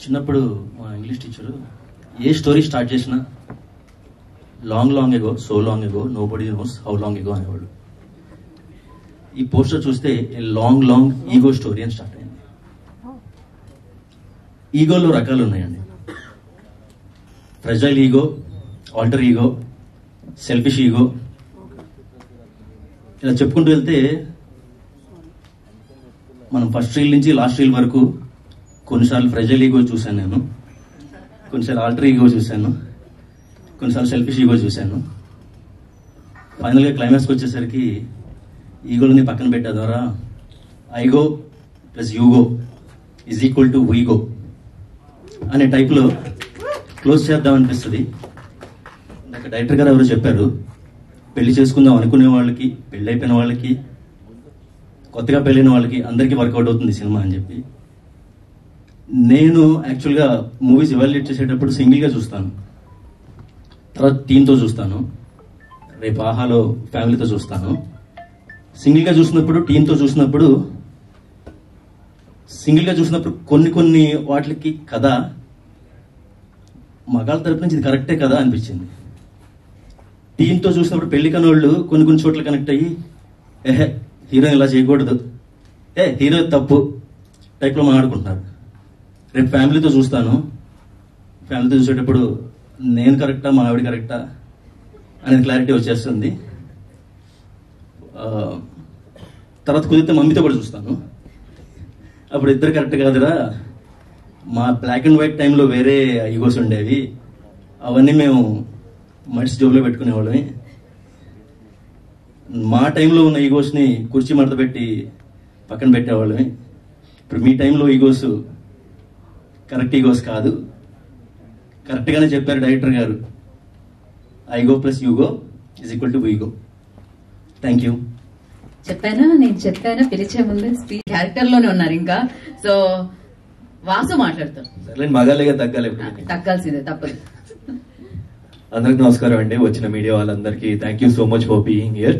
చిన్నప్పుడు మా English teacher ఏ స్టోరీ స్టార్ట్ చేసినా long long ago so long ago nobody knows how long ago అనేవాడు ఈ పోస్టర్ చూస్తే లాంగ్ లాంగ్ ఈగో స్టోరీ అని స్టార్ట్ అయింది ఈగోలో రకాలు ఉన్నాయండి fragile ego alter ego selfish ego ఇలా చెప్పుకుంటూ వెళ్తే మనం ఫస్ట్ రీల్ నుంచి లాస్ట్ రీల్ వరకు కొన్నిసార్లు ఫ్రెజైల్ ఈగో చూశాను నేను కొన్నిసార్లు ఆల్టర్ ఈగో చూశాను కొన్నిసార్లు సెల్ఫిష్ ఈగో చూశాను ఫైనల్గా క్లైమాక్స్కి వచ్చేసరికి ఈగోలని పక్కన పెట్టే ద్వారా igo plus yugo is equal to wego అనే టైప్లో క్లోజ్ చేద్దాం అనిపిస్తుంది ఇందాక డైరెక్టర్ గారు ఎవరు చెప్పారు పెళ్లి చేసుకుందాం అనుకునే వాళ్ళకి పెళ్ళి అయిపోయిన వాళ్ళకి కొత్తగా పెళ్ళైన వాళ్ళకి అందరికీ వర్కౌట్ అవుతుంది సినిమా అని చెప్పి నేను యాక్చువల్గా మూవీస్ ఎవాల్యుయేట్ చేసేటప్పుడు సింగిల్గా చూస్తాను తర్వాత టీంతో చూస్తాను రేపు ఆహాలో ఫ్యామిలీతో చూస్తాను సింగిల్గా చూసినప్పుడు టీంతో చూసినప్పుడు సింగిల్గా చూసినప్పుడు కొన్ని కొన్ని వాటికి కథ మగాళ్ళ తరపు నుంచి ఇది కరెక్టే కదా అనిపించింది టీంతో చూసినప్పుడు పెళ్లి కనోళ్ళు కొన్ని కొన్ని చోట్ల కనెక్ట్ అయ్యి ఏహే హీరో ఇలా చేయకూడదు ఏ హీరో తప్పు టైప్లో మాట్లాడుకుంటున్నారు రేపు ఫ్యామిలీతో చూస్తాను ఫ్యామిలీతో చూసేటప్పుడు నేను కరెక్టా మా ఆవిడ కరెక్టా అనేది క్లారిటీ వచ్చేస్తుంది ఆ, తర్వాత కుదిరితే మమ్మీతో కూడా చూస్తాను అప్పుడు ఇద్దరు కరెక్ట్ కాదురా మా బ్లాక్ అండ్ వైట్ టైంలో వేరే ఈగోస్ ఉండేవి అవన్నీ మేము మనిషి జోబులో పెట్టుకునేవాళ్ళని మా టైంలో ఉన్న ఈగోస్ని కుర్చీ మడత పెట్టి పక్కన పెట్టేవాళ్ళని ఇప్పుడు మీ టైంలో ఈగోస్ కరెక్ట్ ఈగోస్ కాదు కరెక్ట్గానే చెప్పారు డైరెక్టర్ గారు igo plus yugo is equal to wego thank you చెప్పానా నేను చెప్పానా పిలిచే ముందే స్పీచ్ క్యారెక్టర్ లోనే ఉన్నారు ఇంకా సో వాసు మాట్లాడతాం సర్లే మగాలిగా తగ్గాలి ఇప్పుడు. తగ్గాల్సిందే తప్పదు అందరికి నమస్కారం అండి వచ్చిన మీడియా వాళ్ళందరికీ thank you so much for being here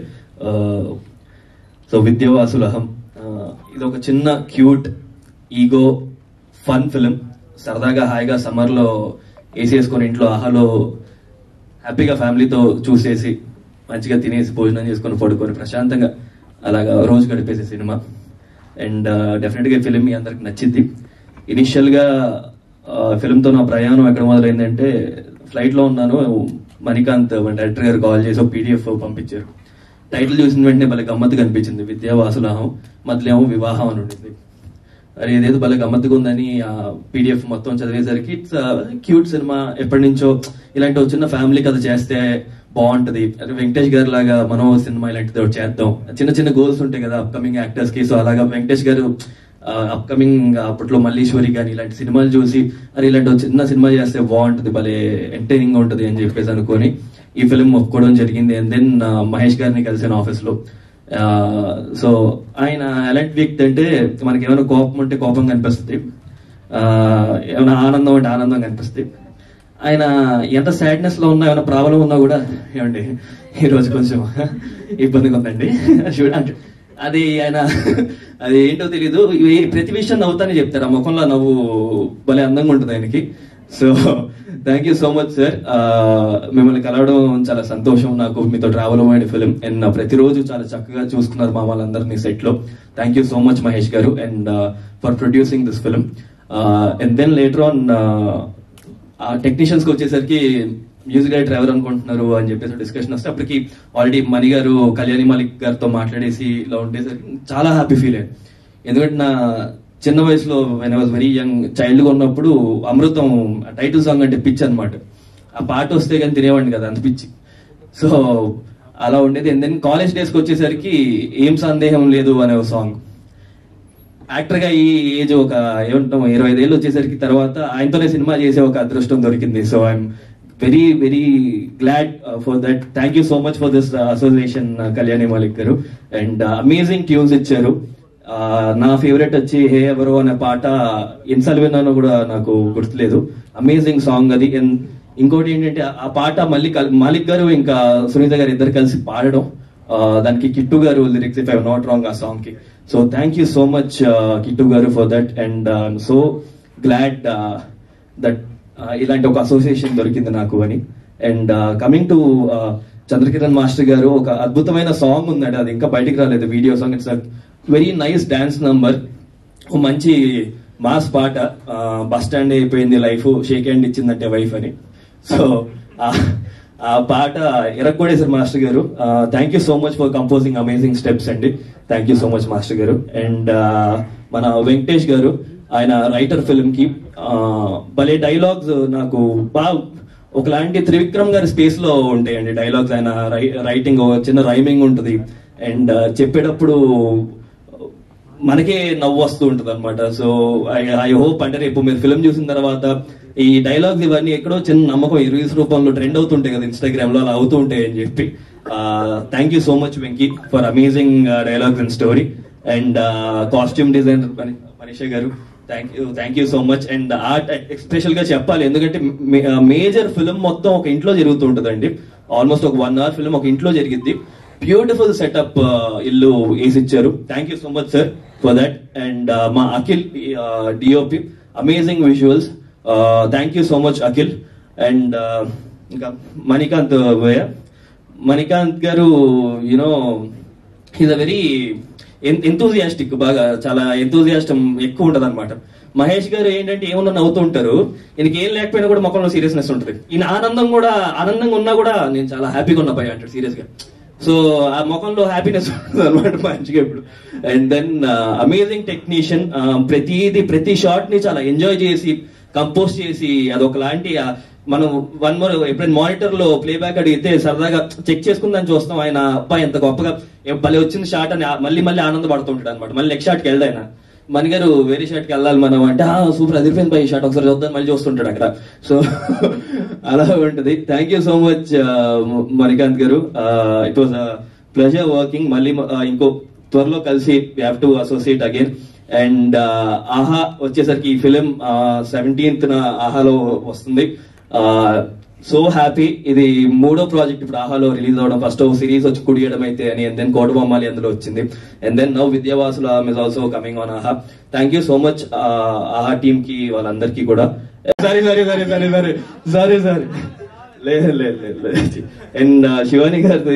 so విద్యావాసులహం ఇది ఒక చిన్న క్యూట్ ఈగో ఫన్ ఫిలిం సరదాగా హాయిగా సమ్మర్లో ఏసీ వేసుకొని ఇంట్లో ఆహాలో హ్యాపీగా ఫ్యామిలీతో చూసేసి మంచిగా తినేసి భోజనం చేసుకొని పడుకొని ప్రశాంతంగా అలాగా రోజు గడిపేసే సినిమా అండ్ డెఫినెట్గా ఈ ఫిలిం మీ అందరికి నచ్చింది ఇనిషియల్గా ఫిలింతో నా ప్రయాణం ఎక్కడ మొదలైందంటే ఫ్లైట్లో ఉన్నాను మణికాంత్ మన డైరెక్టర్ గారు కాల్ చేసి ఒక పీడిఎఫ్ పంపించారు టైటిల్ చూసిన వెంటనే భలే గమ్మత్తు కనిపించింది విద్యావాసులాహం మధ్యలో ఏమో వివాహం అని ఉంటుంది అరే ఇదేదో భలే గమ్మత్తుగా ఉందని ఆ పీడిఎఫ్ మొత్తం చదివేసరికి ఇట్స్ క్యూట్ సినిమా ఎప్పటి నుంచో ఇలాంటి ఒక చిన్న ఫ్యామిలీ కథ చేస్తే బాగుంటది అరే వెంకటేష్ గారి లాగా మనం ఓ సినిమా ఇలాంటిది ఒకటి చేద్దాం చిన్న చిన్న గోల్స్ ఉంటాయి కదా అప్కమింగ్ యాక్టర్స్ కి సో అలాగా వెంకటేష్ గారు అప్కమింగ్ అప్పట్లో మల్లీశ్వరి కానీ ఇలాంటి సినిమాలు చూసి అరే ఇలాంటి ఒక చిన్న సినిమా చేస్తే బాగుంటది భలే ఎంటర్టైనింగ్ ఉంటది అని చెప్పేసి అనుకొని ఈ ఫిలిం ఒప్పుకోవడం జరిగింది అండ్ దెన్ మహేష్ గారిని కలిసాను ఆఫీస్ లో సో ఆయన ఎలాంటి వ్యక్తి అంటే మనకి ఏమైనా కోపం ఉంటే కోపం కనిపిస్తుంది ఆ, ఏమైనా ఆనందం అంటే ఆనందం కనిపిస్తుంది ఆయన ఎంత సాడ్నెస్ లో ఉన్నా ఏమైనా ప్రాబ్లం ఉన్నా కూడా ఏమండి ఈ రోజు కొంచెం ఇబ్బందిగా ఉందండి చూడ- అంటే అది ఆయన అది ఏంటో తెలీదు ఇవి ప్రతి విషయం నవ్వుతానే చెప్తారు ఆ ముఖంలో నవ్వు భలే అందంగా ఉంటుంది ఆయనకి so thank you so much sir మిమ్మల్ని కలవడం చాలా సంతోషం నాకు మీతో ట్రావెల్ అవ్వండి ఫిలిం అండ్ ప్రతిరోజు చాలా చక్కగా చూసుకున్నారు మా వాళ్ళందరినీ సెట్ లో thank you so much Mahesh garu and for producing this film and then later on ఆ టెక్నీషియన్స్ కి వచ్చేసరికి మ్యూజిక్ డైరెక్టర్ ఎవరు అనుకుంటున్నారు అని చెప్పేసి డిస్కషన్ వస్తే అప్పటికి ఆల్రెడీ మణి గారు కళ్యాణి మాలిక్ గారితో మాట్లాడేసి ఇలా ఉండేసరికి చాలా హ్యాపీ ఫీల్ అయ్యాను ఎందుకంటే నా చిన్న వయసులో when was very young child గా ఉన్నప్పుడు అమృతం టైటిల్ సాంగ్ అంటే పిచ్ అన్నమాట ఆ పాట వస్తే కానీ తినేవాడిని కదా అంత పిచ్చి సో అలా ఉండేది అండ్ దెన్ కాలేజ్ డేస్కి వచ్చేసరికి ఏం సందేహం లేదు అనే ఒక సాంగ్ యాక్టర్ గా ఈ ఏజ్ ఒక ఏమంటాం ఇరవై ఐదేళ్ళు వచ్చేసరికి తర్వాత ఆయనతోనే సినిమా చేసే ఒక అదృష్టం దొరికింది so I'm very very glad for that thank you so much for this association Kalyani Malik garu and amazing tunes ఇచ్చారు Uh, నా ఫేవరెట్ వచ్చి హే ఎవరు అనే పాట ఎన్నిసార్లు విన్నానో కూడా నాకు గుర్తులేదు అమేజింగ్ సాంగ్ అది And ఇంకోటి ఏంటంటే ఆ పాట మళ్ళీ కల్- మాలిక్ గారు ఇంకా సునీత గారు ఇద్దరు కలిసి పాడడం ఆ, దానికి Kittu garu lyrics if I not wrong ఆ సాంగ్ కి so thank you so much Kittu garu for that and so glad that ఇలాంటి ఒక అసోసియేషన్ దొరికింది నాకు అని and coming to Chandrakiran master garu ఒక అద్భుతమైన సాంగ్ ఉందండి అది ఇంకా బయటికి రాలేదు video song it's very nice dance number ఓ మంచి మాస్ పాట బస్ స్టాండ్ అయిపోయింది లైఫ్ షేక్ హ్యాండ్ ఇచ్చిందంటే వైఫ్ అని సో ఆ పాట ఎరగొడేశారు మాస్టర్ గారు thank you so much for composing amazing steps అండి thank you so much master garu and మన వెంకటేష్ గారు ఆయన రైటర్ ఫిల్మ్ కి ఆ, భలే డైలాగ్స్ నాకు బాగా ఒకలాంటి త్రివిక్రమ్ గారి స్పేస్ లో ఉంటాయండి డైలాగ్స్ ఆయన రైటింగ్ చిన్న రైమింగ్ ఉంటుంది అండ్ చెప్పేటప్పుడు మనకే నవ్వు వస్తూ ఉంటుంది అనమాట సో ఐ ఐ హోప్ అంటే రేపు మీరు ఫిల్మ్ చూసిన తర్వాత ఈ డైలాగ్స్ ఇవన్నీ ఎక్కడో చిన్న నమ్మకం ఈ రీల్స్ రూపంలో ట్రెండ్ అవుతుంటాయి కదా ఇన్స్టాగ్రామ్ లో అలా అవుతూ ఉంటాయి అని చెప్పి thank you so much Venky for amazing dialogues and story and costume designer Manisha garu thank you thank you so much and art special గా చెప్పాలి ఎందుకంటే మేజర్ ఫిల్మ్ మొత్తం ఒక ఇంట్లో జరుగుతూ ఉంటుందండి ఆల్మోస్ట్ ఒక వన్ అవర్ ఫిల్మ్ ఒక ఇంట్లో జరిగిద్ది బ్యూటిఫుల్ సెటప్ ఇల్లు వేసి ఇచ్చారు thank you so much sir for that and మా Akhil DOP amazing visuals thank you so much Akhil and ఇంకా మణికాంత్ భయ్య Manikanth garu you know is a very enthusiastic బాగా చాలా ఎంతూజియాస్టం ఎక్కువ ఉంటది అనమాట మహేష్ గారు ఏంటంటే ఏమన్నా నవ్వుతూ ఉంటారు ఈయనకి ఏం లేకపోయినా కూడా ముఖంలో సీరియస్నెస్ ఉంటుంది ఈయన ఆనందం కూడా ఆనందంగా ఉన్నా కూడా నేను చాలా హ్యాపీగా ఉన్నా భయ అంటాడు సీరియస్ గా సో ఆ ముఖంలో హ్యాపీనెస్ ఉంటుంది అనమాట మంచిగా ఇప్పుడు అండ్ దెన్ అమేజింగ్ టెక్నీషియన్ ప్రతిది ప్రతి షాట్ ని చాలా ఎంజాయ్ చేసి కంపోజ్ చేసి అదొకలాంటి ఆ, మనం వన్ మోర్ ఎప్పుడైనా మానిటర్ లో ప్లేబ్యాక్ అడిగితే సరదాగా చెక్ చేసుకుందని చూస్తాం ఆయన అబ్బాయి ఎంత గొప్పగా ఏ భలే వచ్చింది షాట్ అని ఆ- మళ్ళీ మళ్ళీ ఆనందపడుతుంటాడు అనమాట మళ్ళీ నెక్స్ట్ షాట్కి వెళ్దా ఆయన మణి గారు వేరే షాట్కి వెళ్ళాలి మనం అంటే సూపర్ అదిరిపోయింది పై షాట్ ఒకసారి చూద్దాం మళ్ళీ చూస్తుంటాడు అక్కడ సో అలా ఉంటుంది thank you so much Manikanth garu it was pleasure working మళ్ళీ uh, ఇంకో త్వరలో కలిసి have to associate again and Aha వచ్చేసరికి ఈ ఫిలిం సెవెంటీన్త్ ఆహాలో వస్తుంది సో హ్యాపీ ఇది మూడో ప్రాజెక్ట్ ఇప్పుడు ఆహాలో రిలీజ్ అవడం ఫస్ట్ సిరీస్ వచ్చి కుడియడం అయితే అని అండ్ దెన్ కోటబొమ్మాలి అందులో వచ్చింది and then now Vidyavasula is also coming on Aha thank you so much Aha team కి వాళ్ళందరికీ కూడా sorry sorry sorry sorry sorry sorry sorry లేదు లేదు లేదు లేదు అండ్ శివాని గారి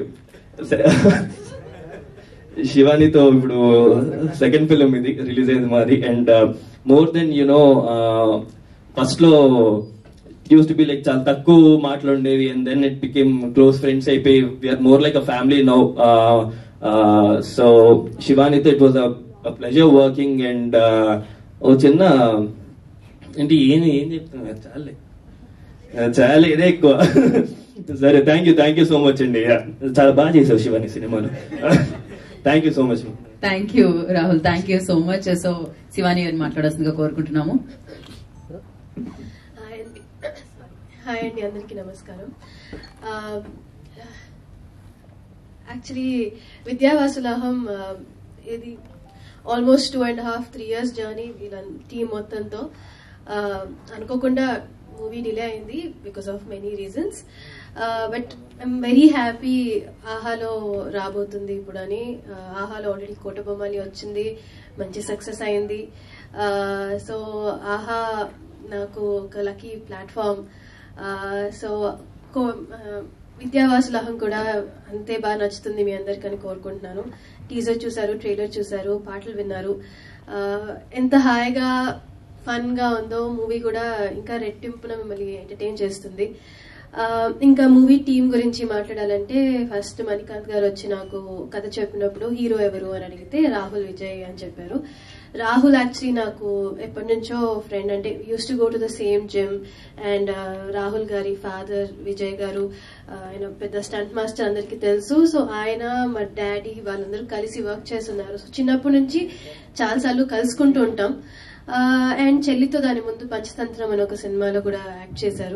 శివానితో ఇప్పుడు సెకండ్ ఫిలిం ఇది రిలీజ్ అయింది మాది and more then you know first లో యూస్ టు బి లైక్ చాలా తక్కువ మాటలు ఉండేవి and then it became close friends అయిపోయి we're more like a family now so శివానితో it was a pleasure working and ఓ చిన్న ఏంటి ఏం ఏం చెప్తున్నా చాలే చాలా ఇదే ఎక్కువ సరే thank you thank you so much అండి Yeah. చాలా బాగా చేసావు శివాని సినిమాలో thank you so much thank you Rahul thank you so much so Shivani గారిని మాట్లాడాల్సిందిగా కోరుకుంటున్నాము హాయ్ అండి హాయ్ అండి అందరికీ నమస్కారం యాక్చువల్లీ విద్యావాసులహం ఇది almost two and half three years journey వీళ్ళ టీం మొత్తంతో Uh, అనుకోకుండా మూవీ డిలే అయింది because of many reasons but I'm very happy ఆహాలో రాబోతుంది ఇప్పుడు అని Uh, ఆహాలో ఆల్రెడీ కోటబొమ్మలి వచ్చింది మంచి సక్సెస్ అయింది సో ఆహా నాకు ఒక లక్కీ ప్లాట్ఫామ్ సో విద్యావాసులహం కూడా అంతే బాగా నచ్చుతుంది మీ అందరికని కోరుకుంటున్నాను టీజర్ చూసారు ట్రైలర్ చూసారు పాటలు విన్నారు ఆ, ఎంత హాయిగా ఫన్ గా ఉందో మూవీ కూడా ఇంకా రెట్టింపున మిమ్మల్ని ఎంటర్టైన్ చేస్తుంది ఆ, ఇంకా మూవీ టీం గురించి మాట్లాడాలంటే ఫస్ట్ మణికాంత్ గారు వచ్చి నాకు కథ చెప్పినప్పుడు హీరో ఎవరు అని అడిగితే రాహుల్ విజయ్ అని చెప్పారు రాహుల్ యాక్చువల్లీ నాకు ఎప్పటి నుంచో ఫ్రెండ్ అంటే used to go to the same gym and Rahul గారి ఫాదర్ విజయ్ గారు ఆ, ఆయన పెద్ద స్టంట్ మాస్టర్ అందరికీ తెలుసు సో ఆయన మా డాడీ వాళ్ళందరూ కలిసి వర్క్ చేస్తున్నారు సో చిన్నప్పటి నుంచి చాలాసార్లు కలుసుకుంటూ ఉంటాం అండ్ చెల్లితో దాని ముందు పంచతంత్రం అని ఒక సినిమాలో కూడా యాక్ట్ చేశారు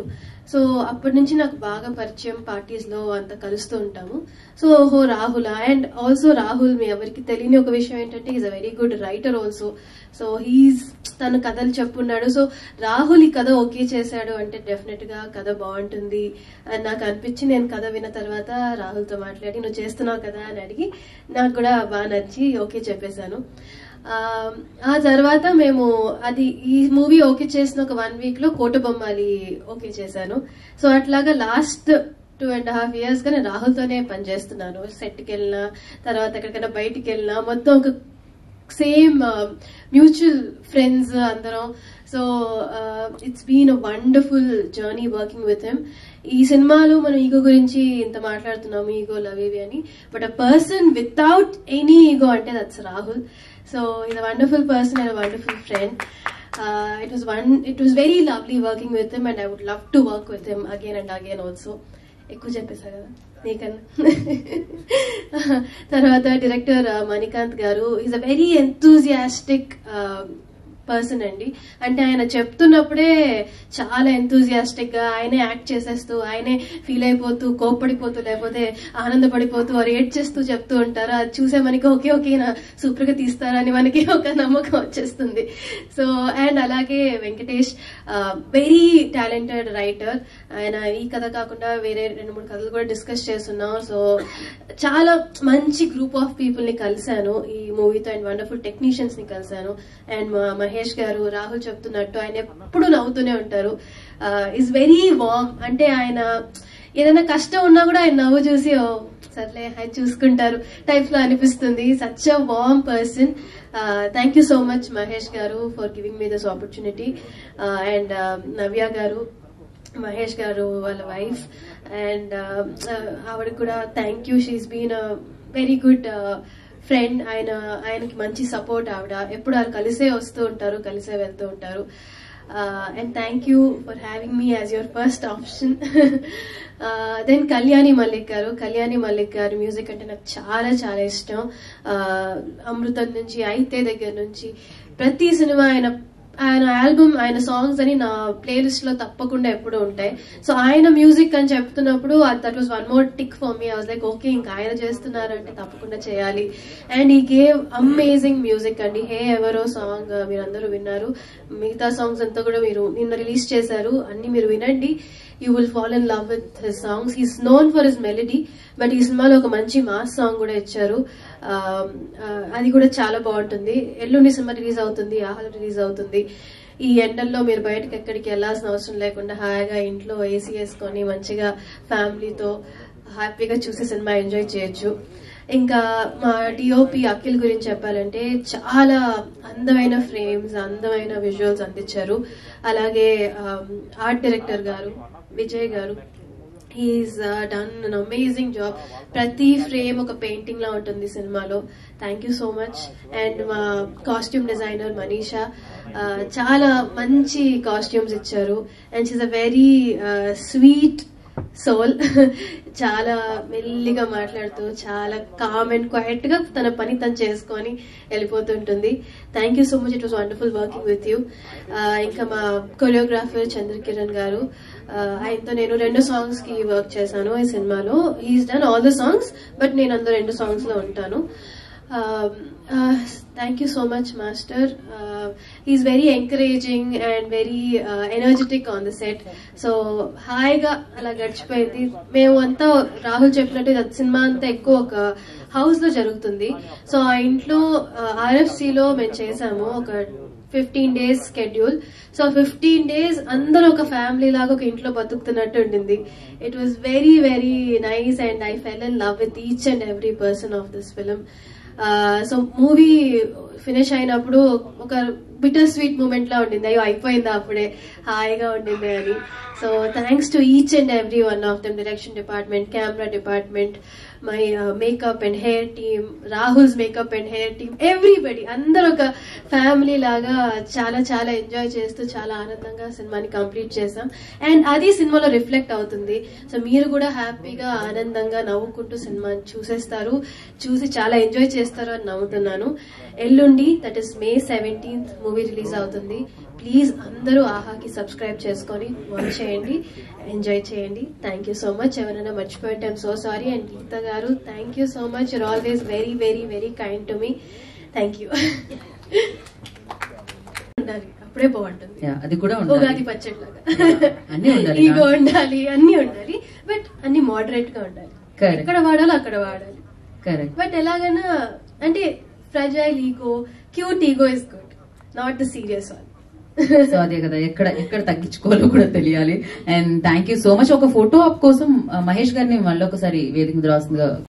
సో అప్పటి నుంచి నాకు బాగా పరిచయం పార్టీస్ లో అంత కలుస్తూ ఉంటాము సో ఓహో రాహుల్ అండ్ ఆల్సో రాహుల్ మీ ఎవరికి తెలియని ఒక విషయం ఏంటంటే is a very good writer also so he's తను కథలు చెప్పున్నాడు సో రాహుల్ ఈ కథ ఓకే చేశాడు అంటే డెఫినెట్ గా కథ బాగుంటుంది అని నాకు అనిపించి నేను కథ విన్న తర్వాత రాహుల్తో మాట్లాడి నువ్వు చేస్తున్నావు కదా అని అడిగి నాకు కూడా బాగా నచ్చి ఓకే చెప్పేశాను ఆ, ఆ తర్వాత మేము అది ఈ మూవీ ఓకే చేసిన ఒక వన్ వీక్ లో కోట బొమ్మాలి ఓకే చేశాను సో అట్లాగా last two and half years గా నేను రాహుల్తోనే పనిచేస్తున్నాను సెట్కి వెళ్ళినా తర్వాత ఎక్కడికైనా బయటికి వెళ్ళినా మొత్తం ఒక సేమ్ మ్యూచువల్ ఫ్రెండ్స్ అందరం so it's been a wonderful journey working with him ఈ సినిమాలో మనం ఈగో గురించి ఇంత మాట్లాడుతున్నాము ఈగో లవ్ ఇవి అని but a person without any ego అంటే దట్స్ రాహుల్ సో ఇది wonderful person and wonderful friend it was one it was very lovely working with him and I would love to work with him again and again also ఎక్కువ చెప్పేశా కదా నీకన్నా తర్వాత director Manikanth గారు is a very enthusiastic person అండి అంటే ఆయన చెప్తున్నప్పుడే చాలా ఎంతూజియాస్టిక్ గా ఆయనే యాక్ట్ చేసేస్తూ ఆయనే ఫీల్ అయిపోతూ కోప్పడిపోతూ లేకపోతే ఆనందపడిపోతూ రేట్ చేస్తూ చెప్తూ ఉంటారు అది చూసే మనకి ఓకే ఓకే నా సూపర్ గా తీస్తారని మనకి ఒక నమ్మకం వచ్చేస్తుంది సో అండ్ అలాగే వెంకటేష్ వెరీ టాలెంటెడ్ రైటర్ ఆయన ఈ కథ కాకుండా వేరే రెండు మూడు కథలు కూడా డిస్కస్ చేస్తున్నాం సో చాలా మంచి గ్రూప్ ఆఫ్ పీపుల్ ని కలిశాను ఈ మూవీతో అండ్ వండర్ఫుల్ టెక్నీషియన్స్ ని కలిశాను అండ్ మా మహేష్ గారు రాహుల్ చెప్తున్నట్టు ఆయన ఎప్పుడు నవ్వుతూనే ఉంటారు ఇస్ వెరీ వామ్ అంటే ఆయన ఏదైనా కష్టం ఉన్నా కూడా ఆయన నవ్వు చూసి ఓ సర్లే ఆయన చూసుకుంటారు టైప్ లో అనిపిస్తుంది such a warm person thank you so much Mahesh గారు for giving me this opportunity and Navya గారు మహేష్ గారు వాళ్ళ వైఫ్ అండ్ ఆవిడ కూడా thank you she's been a very good friend ఆయన ఆయనకి మంచి సపోర్ట్ ఆవిడ ఎప్పుడు వాళ్ళు కలిసే వస్తూ ఉంటారు కలిసే వెళ్తూ ఉంటారు and thank you for having me as your first option then Kalyani Mallik గారు కళ్యాణి మల్లిక్ గారు మ్యూజిక్ అంటే నాకు చాలా చాలా ఇష్టం అమృతం నుంచి అయితే దగ్గర నుంచి ప్రతి సినిమా ఆయన ఆయన ఆల్బమ్ ఆయన సాంగ్స్ అని నా ప్లేలిస్ట్ లో తప్పకుండా ఎప్పుడూ ఉంటాయి సో ఆయన మ్యూజిక్ అని చెప్తున్నప్పుడు that was one more tick for me was like okay ఇంకా ఆయన చేస్తున్నారంటే తప్పకుండా చేయాలి అండ్ ఈ గేవ్ అమేజింగ్ మ్యూజిక్ అండి హే ఎవరో సాంగ్ మీరు అందరూ విన్నారు మిగతా సాంగ్స్ అంతా కూడా మీరు నిన్న రిలీజ్ చేశారు అన్ని మీరు వినండి you will fall in love with his songs he's known for his melody but ఈ సినిమాలో ఒక మంచి మాస్ సాంగ్ కూడా ఇచ్చారు అది కూడా చాలా బాగుంటుంది ఎల్లుండి సినిమా రిలీజ్ అవుతుంది ఆహల్ రిలీజ్ అవుతుంది ఈ ఎండల్లో మీరు బయటకు ఎక్కడికి వెళ్లాల్సిన అవసరం లేకుండా హాయిగా ఇంట్లో ఏసీ వేసుకొని మంచిగా ఫ్యామిలీతో హ్యాపీగా చూసి సినిమా ఎంజాయ్ చేయొచ్చు ఇంకా మా డిఓపి అఖిల్ గురించి చెప్పాలంటే చాలా అందమైన ఫ్రేమ్స్ అందమైన విజువల్స్ అందించారు అలాగే ఆర్ట్ డైరెక్టర్ గారు విజయ్ గారు he's done an amazing job ప్రతి ఫ్రేమ్ ఒక పెయింటింగ్ లా ఉంటుంది సినిమాలో thank you so much and మా కాస్ట్యూమ్ డిజైనర్ మనీషా చాలా మంచి కాస్ట్యూమ్స్ ఇచ్చారు and she's a very sweet soul చాలా మెల్లిగా మాట్లాడుతూ చాలా కామ్ అండ్ క్వైట్ గా తన పని తను చేసుకొని వెళ్ళిపోతుంటుంది thank you so much it was wonderful working with you ఇంకా మా కొరియోగ్రాఫర్ చంద్రకిరణ్ గారు ఆయనతో నేను రెండు సాంగ్స్ కి వర్క్ చేశాను ఈ సినిమాలో he's done all the songs but నేను అందులో రెండు సాంగ్స్ లో ఉంటాను thank you so much master is very encouraging and very energetic on the set so హాయిగా అలా గడిచిపోయింది మేము అంతా రాహుల్ చెప్పినట్టు సినిమా అంతా ఎక్కువ ఒక హౌస్ లో జరుగుతుంది సో ఆ ఇంట్లో ఆర్ఎఫ్సి లో మేము చేసాము ఒక fifteen days schedule so fifteen days అందరూ ఒక ఫ్యామిలీ లాగా ఒక ఇంట్లో బతుకుతున్నట్టు ఉండింది it was very very nice and I fell in love with each and every person of this film so movie finish అయినప్పుడు ఒక బిటర్ స్వీట్ మూమెంట్ లా ఉండింది అయ్యో అయిపోయింది అప్పుడే హాయిగా ఉండింది అని so thanks to each and every one of them direction department camera department my makeup and hair team Rahul's makeup and hair team everybody అందరూ ఒక ఫ్యామిలీ లాగా చాలా చాలా ఎంజాయ్ చేస్తూ చాలా ఆనందంగా సినిమాని కంప్లీట్ చేసాం అండ్ అది సినిమాలో రిఫ్లెక్ట్ అవుతుంది సో మీరు కూడా హ్యాపీగా ఆనందంగా నవ్వుకుంటూ సినిమాని చూసేస్తారు చూసి చాలా ఎంజాయ్ చేస్తారు అని నమ్ముతున్నాను ఎల్లుండి that is May seventeenth movie release అవుతుంది ప్లీజ్ అందరూ ఆహాకి సబ్స్క్రైబ్ చేసుకొని వాచ్ చేయండి ఎంజాయ్ చేయండి థ్యాంక్ యూ సో మచ్ ఎవరైనా మర్చిపోయింటే I'm so sorry and Geetha గారు thank you so much you're always very very very kind to me thank you ఉండాలి అప్పుడే బాగుంటుంది Yeah, అది కూడా ఉగాది ఉండాలి పచ్చడిలాగా అన్నీ ఉండాలి. ఈగో ఉండాలి అన్ని ఉండాలి బట్ అన్ని మోడరేట్ గా ఉండాలి Correct. ఎక్కడ వాడాలో అక్కడ వాడాలి కరెక్ట్ బట్ ఎలాగైనా అంటే fragile ego cute ego is good not the serious one so అదే కదా ఎక్కడ ఎక్కడ తగ్గించుకోవాలో కూడా తెలియాలి and thank you so much ఒక ఫోటో ఆప్ కోసం ఆ, మహేష్ గారిని మళ్ళీ ఒకసారి వేదిక మీద రాస్తుందిగా